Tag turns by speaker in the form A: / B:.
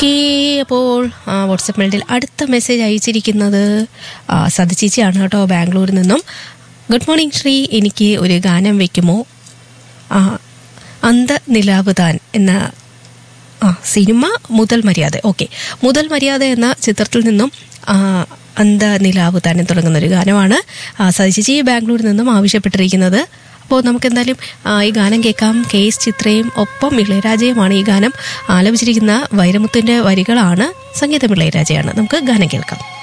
A: okay അപ്പോൾ ആ, WhatsApp മെയിലിൽ അടുത്ത മെസ്സേജ് അയച്ചിരിക്കുന്നത് ആ, സതി ചേച്ചിയാണ് കേട്ടോ ബാംഗ്ലൂരിൽ നിന്നും ഗുഡ് മോർണിംഗ് ശ്രീ എനിക്ക് ഒരു ഗാനം വെക്കുമോ ആ, അന്ത നിലാവ് താൻ എന്ന ആ സിനിമ മുതൽ മര്യാദ ഓക്കെ മുതൽ മര്യാദ എന്ന ചിത്രത്തിൽ നിന്നും ആ, അന്ത നിലാവ് താൻ തുടങ്ങുന്ന ഒരു ഗാനമാണ് ആ, സതി ചേച്ചി ബാംഗ്ലൂരിൽ നിന്നും ആവശ്യപ്പെട്ടിരിക്കുന്നത് അപ്പോൾ നമുക്ക് എന്തായാലും ആ, ഈ ഗാനം കേൾക്കാം കെ എസ് ചിത്രയും ഒപ്പം ഇളയരാജയുമാണ് ഈ ഗാനം ആലപിച്ചിരിക്കുന്ന വൈരമുത്തിൻ്റെ വരികളാണ് സംഗീതം ഇളയരാജയാണ് നമുക്ക് ഗാനം കേൾക്കാം